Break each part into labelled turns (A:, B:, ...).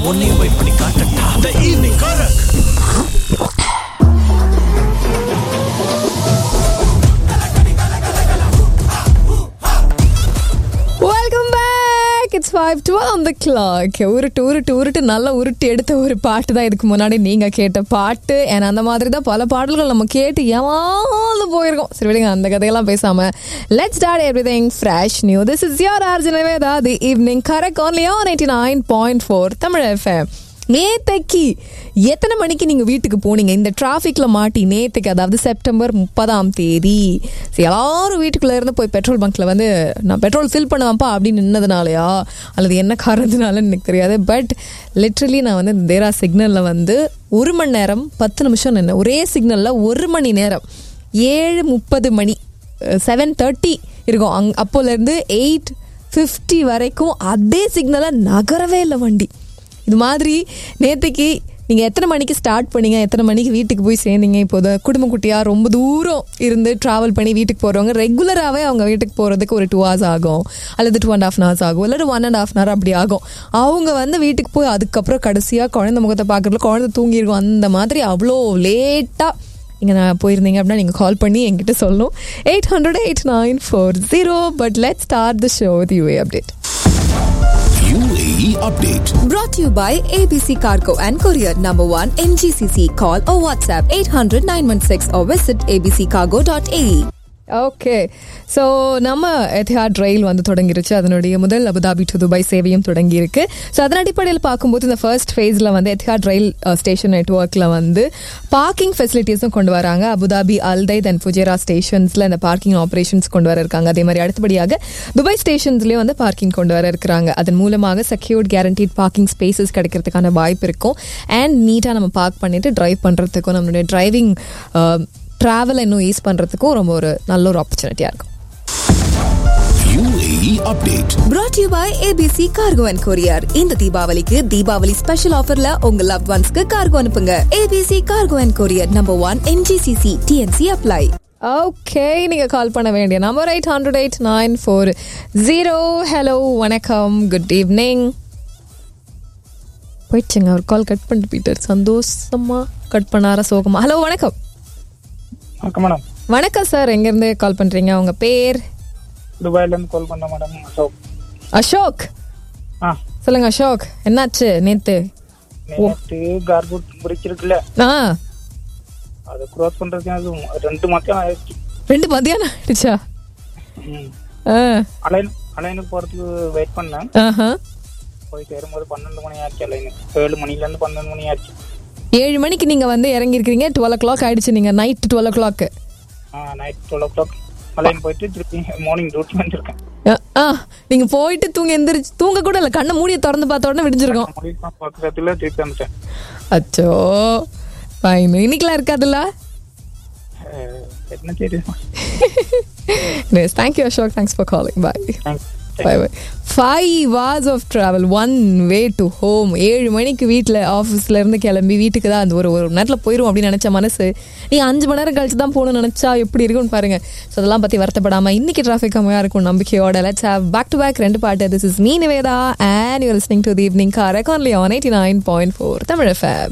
A: உன்னையும் போய் பண்ணி காட்டட்டா the evening karak
B: welcome back it's five twelve on the clock உருட்டு உருட்டு உருட்டு நல்லா உருட்டு எடுத்த ஒரு பாட்டு தான் இதுக்கு முன்னாடி நீங்கள் கேட்ட பாட்டு ஏன்னா அந்த மாதிரி தான் பல பாடல்கள் நம்ம கேட்டு ஏமாந்து போயிருக்கோம் சரி விடுங்க அந்த கதையெல்லாம் பேசாம let start everything fresh new this is your ஆர்ஜினவே தான் the evening karak only on eighty nine point four Tamil FM நேத்தைக்கு எத்தனை மணிக்கு நீங்க வீட்டுக்கு போனீங்க இந்த டிராஃபிக்ல மாட்டி நேத்துக்கு அதாவது செப்டம்பர் முப்பதாம் தேதி சரி, எல்லாரும் வீட்டுக்குள்ள இருந்து போய் பெட்ரோல் பங்க்ல வந்து நான் பெட்ரோல் ஃபில் பண்ணுவேன்ப்பா அப்படின்னு நின்னதுனாலயா அல்லது என்ன காரணத்தினாலன்னு எனக்கு தெரியாது பட் லிட்ரலி நான் வந்து இந்த தேரா சிக்னல்ல வந்து ஒரு மணி நேரம் பத்து நிமிஷம் நின்னேன் ஒரே சிக்னல்ல ஒரு மணி நேரம் ஏழு முப்பது மணி செவன் தேர்ட்டி இருக்கும் அங் அப்போலேருந்து எயிட் ஃபிஃப்டி வரைக்கும் அதே சிக்னலை நகரவே இல்லை வண்டி இது மாதிரி நேற்றுக்கு நீங்கள் எத்தனை மணிக்கு ஸ்டார்ட் பண்ணீங்க எத்தனை மணிக்கு வீட்டுக்கு போய் சேர்ந்தீங்க இப்போது குடும்ப குட்டியாக ரொம்ப தூரம் இருந்து ட்ராவல் பண்ணி வீட்டுக்கு போகிறவங்க ரெகுலராகவே அவங்க வீட்டுக்கு போகிறதுக்கு ஒரு டூ ஹவர்ஸ் ஆகும் அல்லது டூ அண்ட் ஹாஃப் ஹவர்ஸ் ஆகும் இல்லை ஒன் அண்ட் ஹாஃப் ஹவர் அப்படி ஆகும் அவங்க வந்து வீட்டுக்கு போய் அதுக்கப்புறம் கடைசியாக குழந்தை முகத்தை பார்க்குறதுல குழந்தை தூங்கியிருக்கும் அந்த மாதிரி அவ்வளோ லேட்டாக நீங்கள் நான் போயிருந்தீங்க அப்படின்னா நீங்கள் கால் பண்ணி என்கிட்ட சொல்லணும் eight hundred eight nine four zero but let start the show with UAE update
C: UAE update.
D: Brought to you by ABC Cargo and Courier Number 1 MGCC. Call or WhatsApp 800 916 or visit abccargo.ae.
B: Okay so நம்ம Etihad rail வந்து தொடங்கிருச்சு அதனுடைய முதல் Abu Dhabi to Dubai சேவையும் தொடங்கியிருக்கு so அதன் அடிப்படையில் பார்க்கும்போது இந்த ஃபர்ஸ்ட் ஃபேஸில் வந்து எத்திஹாட் ரயில் ஸ்டேஷன் நெட்ஒர்க்கில் வந்து பார்க்கிங் ஃபெசிலிட்டிஸும் கொண்டு வராங்க அபுதாபி அல்தை தென் ஃபுஜேரா ஸ்டேஷன்ஸில் இந்த பார்க்கிங் ஆப்ரேஷன்ஸ் கொண்டு வர இருக்காங்க அதே மாதிரி அடுத்தபடியாக துபாய் ஸ்டேஷன்ஸ்லேயும் வந்து பார்க்கிங் கொண்டு வர இருக்கிறாங்க அதன் மூலமாக செக்யூர்ட் கேரண்டீட் பார்க்கிங் ஸ்பேசஸ் கிடைக்கிறதுக்கான வாய்ப்பு இருக்கும் அண்ட் நீட்டாக நம்ம பார்க் பண்ணிட்டு டிரைவ் பண்ணுறதுக்கும் நம்மளுடைய டிரைவிங் ட்ராவலை இன்னும் யூஸ் பண்ணுறதுக்கும் ரொம்ப ஒரு நல்ல ஒரு ஆப்பர்ச்சுனிட்டியாக இருக்கும்
C: UAE update.
D: Brought to you by ABC Cargo and Courier. இந்த தீபாவளிக்கு தீபாவளி ஸ்பெஷல் ஆஃபர்ல உங்க லவ் ஒன்ஸ்க்கு கார்கோ அனுப்புங்க ABC Cargo and Courier Number 1 MGCC TNC apply.
B: Okay நீங்கள் கால் பண்ண வேண்டிய number eight hundred eight nine four zero hello வணக்கம் குட் ஈவினிங் போயிடுச்சுங்க அவர் கால் கட் பண்ணிட்டு போயிட்டார் சந்தோஷமா கட் பண்ணாரா சோகமா ஹலோ வணக்கம்
E: வணக்கம் மேடம்
B: வணக்கம் சார் எங்கேருந்து கால் பண்ணுறீங்க உங்கள் பேர்
E: துபாயில இருந்து கால் பண்ண மேடம் அசோக்
B: அசோக்
E: ஆ
B: சொல்லுங்க அசோக் என்னாச்சு நேத்து
E: நேற்று கார்பூட் பிரிட்ஜ் இருக்குல்ல
B: ஆ
E: அதை க்ரோஸ் பண்றதுக்கு அது ரெண்டு மத்தியம் ஆயிடுச்சு
B: ரெண்டு மதியானம் ஆயிடுச்சா
E: ம்.
B: ஆ
E: அலைன் அலைனுக்கு போறதுக்கு வெயிட் பண்ணேன்
B: ஆஹா
E: போய் சேரும்போது பன்னெண்டு மணி ஆச்சு அலைனுக்கு ஏழு மணில இருந்து பன்னெண்டு மணி ஆச்சு
B: ஏழு மணிக்கு நீங்கள் வந்து இறங்கியிருக்கிறீங்க டுவெல் ஓ கிளாக் ஆயிடுச்சு நீங்கள் நைட் டுவெல் ஓ கிளாக்கு
E: ஆ night twelve o'clock Al Ain போயிட்டு திருப்பி மார்னிங் டியூட்டி வந்திருக்கேன்
B: ஆ நீங்க போயிட்டு தூங்க எந்திரிச்சு தூங்க கூட இல்ல கண்ணை மூடிய திறந்து பார்த்த உடனே விடிஞ்சிருக்கோம்
E: முடிவு பக்கத்துல திருப்பி வந்துட்டேன்
B: அச்சோ ஃபைன் இன்னைக்கெல்லாம் இருக்காதுல்ல
E: அஹ், என்ன சரி
B: thank you Ashok thanks for calling bye
E: thanks
B: bye bye five hours of travel one way to home ஏழு மணிக்கு வீட்டில் ஆஃபீஸ்ல இருந்து கிளம்பி வீட்டுக்கு தான் அந்த ஒரு ஒரு மணி நேரத்தில் போயிடும் அப்படின்னு நினச்ச மனசு நீ அஞ்சு மணி நேரம் கழிச்சு தான் போகணும்னு நினச்சா எப்படி இருக்கும்னு பாருங்க ஸோ அதெல்லாம் பற்றி வருத்தப்படாம இன்னைக்கு டிராஃபிக் கம்மியாக இருக்கும் நம்பிக்கையோட let's have back to back ரெண்டு பாட்டு this is me Niveda and you listening to the evening கார் ரெக்கார்ட்லி on eighty nine point four Tamil FM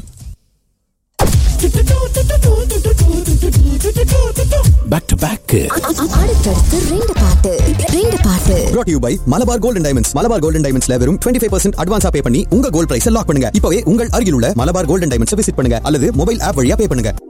C: Back to back.
D: அடுத்தடுத்து ரெண்டு பாட்டு ரெண்டு பாட்டு
F: brought to you by Malabar golden diamonds Malabar golden டைமண்ட்ஸ்ல வெறும் 25% ஃபைவ் பர்சன்ட் அட்வான்ஸா பே பண்ணி உங்க கோல்ட் பிரைஸ் லாக் பண்ணுங்க இப்பவே உங்கள் அருகில் உள்ள மலபார் கோல்டன் டைமண்ட்ஸ் விசிட் பண்ணுங்க அல்லது மொபைல் ஆப் வழியா பே பண்ணுங்க